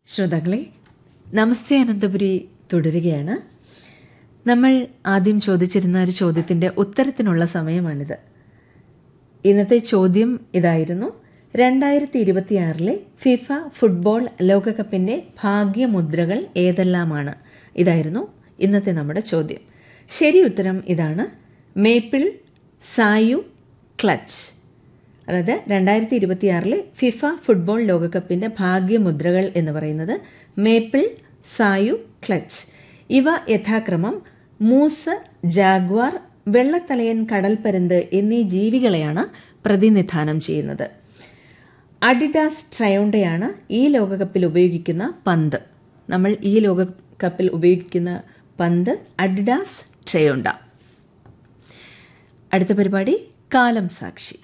ശ്രോതാക്കളെ നമസ്തേ അനന്തപുരി തുടരുകയാണ് നമ്മൾ ആദ്യം ചോദിച്ചിരുന്ന ഒരു ചോദ്യത്തിൻ്റെ ഉത്തരത്തിനുള്ള സമയമാണിത് ഇന്നത്തെ ചോദ്യം ഇതായിരുന്നു രണ്ടായിരത്തി ഇരുപത്തിയാറിലെ ഫിഫ ഫുട്ബോൾ ലോകകപ്പിൻ്റെ ഭാഗ്യമുദ്രകൾ ഏതെല്ലാമാണ് ഇതായിരുന്നു ഇന്നത്തെ നമ്മുടെ ചോദ്യം ശരി ഉത്തരം ഇതാണ് മേപ്പിൾ സായു ക്ലച്ച് അതായത് രണ്ടായിരത്തി ഇരുപത്തിയാറിലെ ഫിഫ ഫുട്ബോൾ ലോകകപ്പിൻ്റെ ഭാഗ്യമുദ്രകൾ എന്ന് പറയുന്നത് മേപ്പിൾ സായു ക്ലച്ച് ഇവ യഥാക്രമം മൂസ് ജാഗ്വാർ വെള്ളത്തലയൻ കടൽപ്പരുന്ത് എന്നീ ജീവികളെയാണ് പ്രതിനിധാനം ചെയ്യുന്നത് അഡിഡാസ് ട്രയോണ്ടയാണ് ഈ ലോകകപ്പിൽ ഉപയോഗിക്കുന്ന പന്ത് നമ്മൾ ഈ ലോകകപ്പിൽ ഉപയോഗിക്കുന്ന പന്ത് അഡിഡാസ് ട്രയോണ്ട അടുത്ത പരിപാടി കാലം സാക്ഷി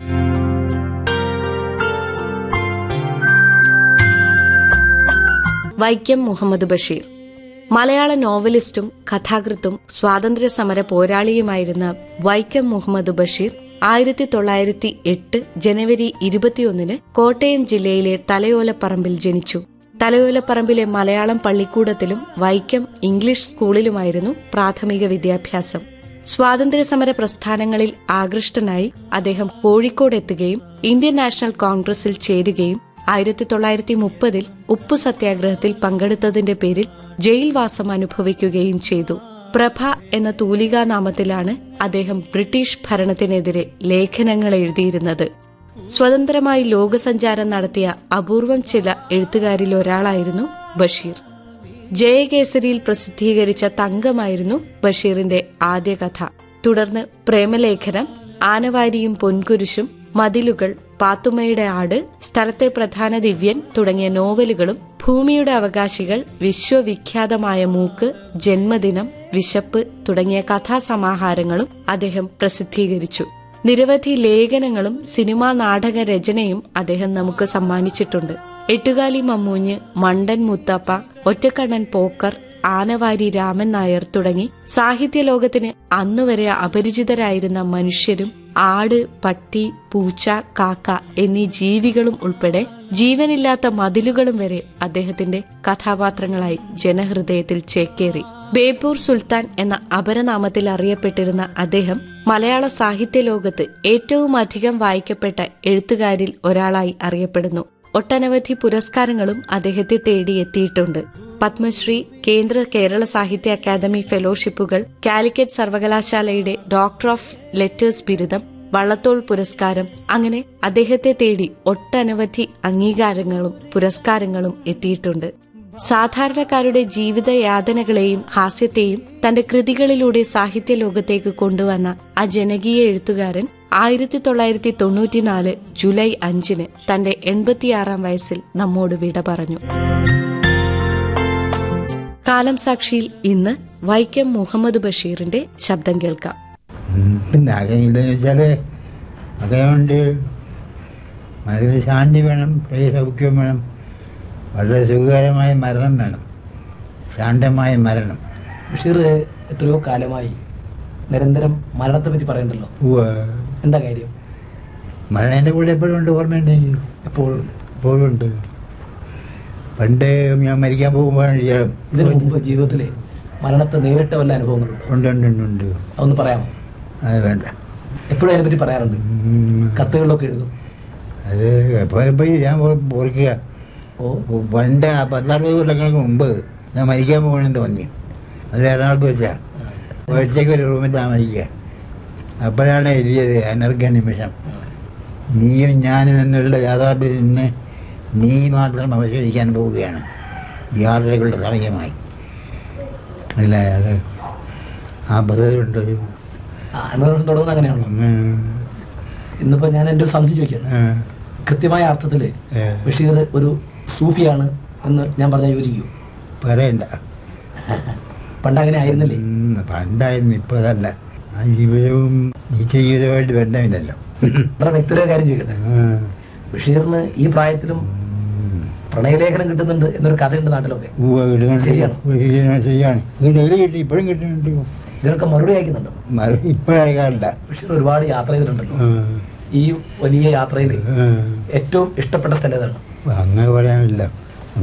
വൈക്കം മുഹമ്മദ് ബഷീർ മലയാള നോവലിസ്റ്റും കഥാകൃത്തും സ്വാതന്ത്ര്യ സമര പോരാളിയുമായിരുന്ന വൈക്കം മുഹമ്മദ് ബഷീർ ആയിരത്തി തൊള്ളായിരത്തി എട്ട് ജനുവരി ഇരുപത്തിയൊന്നിന് കോട്ടയം ജില്ലയിലെ തലയോലപ്പറമ്പിൽ ജനിച്ചു തലയോലപ്പറമ്പിലെ മലയാളം പള്ളിക്കൂടത്തിലും വൈക്കം ഇംഗ്ലീഷ് സ്കൂളിലുമായിരുന്നു പ്രാഥമിക വിദ്യാഭ്യാസം സ്വാതന്ത്ര്യസമര പ്രസ്ഥാനങ്ങളിൽ ആകൃഷ്ടനായി അദ്ദേഹം കോഴിക്കോട് എത്തുകയും ഇന്ത്യൻ നാഷണൽ കോൺഗ്രസിൽ ചേരുകയും ആയിരത്തി തൊള്ളായിരത്തി മുപ്പതിൽ ഉപ്പു സത്യാഗ്രഹത്തിൽ പങ്കെടുത്തതിന്റെ പേരിൽ ജയിൽവാസം അനുഭവിക്കുകയും ചെയ്തു പ്രഭ എന്ന തൂലികാ നാമത്തിലാണ് അദ്ദേഹം ബ്രിട്ടീഷ് ഭരണത്തിനെതിരെ ലേഖനങ്ങൾ എഴുതിയിരുന്നത് സ്വതന്ത്രമായി ലോകസഞ്ചാരം നടത്തിയ അപൂർവം ചില എഴുത്തുകാരിൽ ഒരാളായിരുന്നു ബഷീർ ജയകേസരിയിൽ പ്രസിദ്ധീകരിച്ച തങ്കമായിരുന്നു ബഷീറിന്റെ ആദ്യ കഥ തുടർന്ന് പ്രേമലേഖനം ആനവാരിയും പൊൻകുരിശും മതിലുകൾ പാത്തുമ്മയുടെ ആട് സ്ഥലത്തെ പ്രധാന ദിവ്യൻ തുടങ്ങിയ നോവലുകളും ഭൂമിയുടെ അവകാശികൾ വിശ്വവിഖ്യാതമായ മൂക്ക് ജന്മദിനം വിശപ്പ് തുടങ്ങിയ കഥാസമാഹാരങ്ങളും അദ്ദേഹം പ്രസിദ്ധീകരിച്ചു നിരവധി ലേഖനങ്ങളും സിനിമാ നാടക രചനയും അദ്ദേഹം നമുക്ക് സമ്മാനിച്ചിട്ടുണ്ട് എട്ടുകാലി മമ്മൂഞ്ഞ് മണ്ടൻ മുത്തപ്പ ഒറ്റക്കണ്ണൻ പോക്കർ ആനവാരി രാമൻ നായർ തുടങ്ങി സാഹിത്യ ലോകത്തിന് അന്നുവരെ അപരിചിതരായിരുന്ന മനുഷ്യരും ആട് പട്ടി പൂച്ച കാക്ക എന്നീ ജീവികളും ഉൾപ്പെടെ ജീവനില്ലാത്ത മതിലുകളും വരെ അദ്ദേഹത്തിന്റെ കഥാപാത്രങ്ങളായി ജനഹൃദയത്തിൽ ചേക്കേറി ബേപ്പൂർ സുൽത്താൻ എന്ന അപരനാമത്തിൽ അറിയപ്പെട്ടിരുന്ന അദ്ദേഹം മലയാള സാഹിത്യ ലോകത്ത് ഏറ്റവും അധികം വായിക്കപ്പെട്ട എഴുത്തുകാരിൽ ഒരാളായി അറിയപ്പെടുന്നു ഒട്ടനവധി പുരസ്കാരങ്ങളും അദ്ദേഹത്തെ തേടിയെത്തിയിട്ടുണ്ട് പത്മശ്രീ കേന്ദ്ര കേരള സാഹിത്യ അക്കാദമി ഫെലോഷിപ്പുകൾ കാലിക്കറ്റ് സർവകലാശാലയുടെ ഡോക്ടർ ഓഫ് ലെറ്റേഴ്സ് ബിരുദം വള്ളത്തോൾ പുരസ്കാരം അങ്ങനെ അദ്ദേഹത്തെ തേടി ഒട്ടനവധി അംഗീകാരങ്ങളും പുരസ്കാരങ്ങളും എത്തിയിട്ടുണ്ട് സാധാരണക്കാരുടെ ജീവിത യാതനകളെയും ഹാസ്യത്തെയും തന്റെ കൃതികളിലൂടെ സാഹിത്യ ലോകത്തേക്ക് കൊണ്ടുവന്ന ആ ജനകീയ എഴുത്തുകാരൻ ആയിരത്തി തൊള്ളായിരത്തി തൊണ്ണൂറ്റിനാല് ജൂലൈ അഞ്ചിന് തന്റെ എൺപത്തിയാറാം വയസ്സിൽ നമ്മോട് വിട പറഞ്ഞു കാലം സാക്ഷിയിൽ ഇന്ന് വൈക്കം മുഹമ്മദ് ബഷീറിന്റെ ശബ്ദം കേൾക്കാം പിന്നെ ആഗ്രഹമില്ലെന്ന് വെച്ചാൽ അതുകൊണ്ട് മനസ്സിൽ ശാന്തി വേണം ഹൃദയ സൗഖ്യം വേണം വളരെ സുഖകരമായ മരണം വേണം ശാന്തമായ മരണം ബഷീർ എത്രയോ കാലമായി നിരന്തരം മരണത്തെ പറ്റി പറയണ്ടല്ലോ ഉവ്വ്. എന്താ കാര്യം മരണം എൻ്റെ കൂടെ എപ്പോഴും ഉണ്ട് ഓർമ്മയുണ്ടെങ്കിൽ എപ്പോൾ എപ്പോഴും ഉണ്ട് പണ്ട് ഞാൻ മരിക്കാൻ പോകുമ്പോഴാണ് വിചാരം. ഇതിനു മുമ്പ് ജീവിതത്തിലെ മരണത്തെ നേരിട്ട വല്ല അനുഭവങ്ങളുണ്ടോ ഉണ്ട് ഉണ്ട് ഉണ്ട് ഉണ്ട് അതൊന്ന് പറയാമോ അത് വേണ്ട എപ്പോഴും അതിനെപ്പറ്റി പറയാറുണ്ട് ഉം. കത്തുകളിലൊക്കെ എഴുതും അത് എപ്പോഴും പോയി ഞാൻ ഓർ- ഓർക്കുക ഓ പണ്ട് ആ പത്തറുപത് കൊല്ലങ്ങൾക്ക് മുമ്പ് ഞാൻ മരിക്കാൻ പോകണമെന്ന് തോന്നി അത് എറണാകുളത്ത് വെച്ചാ ഒറ്റയ്ക്ക് ഒരു റൂമിലാണ് മരിക്കുക അപ്പോഴാണ് എഴുതിയത് അനർഘ നിമിഷം നീയും ഞാനും എന്നുള്ള യാഥാർത്ഥ്യത്തിൽ നിന്ന് നീ മാത്രം അവശേഷിക്കാൻ പോവുകയാണ് യാത്രകളുടെ സമയമായി അല്ല അത് ആ ബന്ധമുണ്ട് ആ, അനുഭവം തുടങ്ങുന്നത് അങ്ങനെയാണല്ലോ ഇന്നിപ്പോ ഞാൻ എൻ്റെ ഒരു സംശയം ചോദിക്കാം കൃത്യമായ അർത്ഥത്തില് ബഷീർ ഒരു സൂഫിയാണ് എന്ന് ഞാൻ പറഞ്ഞ യോജിക്കൂ പറയണ്ട പണ്ട് അങ്ങനെ ആയിരുന്നില്ലേ ഉം, പണ്ടായിരുന്നു ഇപ്പൊ അതല്ല ആ ജീവിതവും ഈ ജീവിതമായിട്ട് ബന്ധമില്ലല്ലോ വളരെ വ്യക്തിയുടെ കാര്യം ചോദിക്കട്ടെ ബഷീറിന് ഈ പ്രായത്തിലും ഉം. പ്രണയലേഖനം കിട്ടുന്നുണ്ട് എന്നൊരു കഥയുണ്ട് നാട്ടിലൊക്കെ ഉവ്വ് കിട്ടുന്നുണ്ട്. ശരിയാണോ? ശരിയാണ് ശരിയാണ് ഇത് ഡെയിലി കിട്ടി ഇപ്പോഴും കിട്ടുന്നുണ്ട് ഇതിനൊക്കെ മറുപടി അയക്കുന്നുണ്ടോ മറു- ഇപ്പോഴായിക്കാറില്ല ബഷീർ ഒരുപാട് യാത്ര ചെയ്തിട്ടുണ്ടല്ലോ ആ, ഈ വലിയ യാത്രയിൽ ആ. ഏറ്റവും ഇഷ്ടപ്പെട്ട സ്ഥലം ഏതാണ് അങ്ങനെ പറയാനില്ല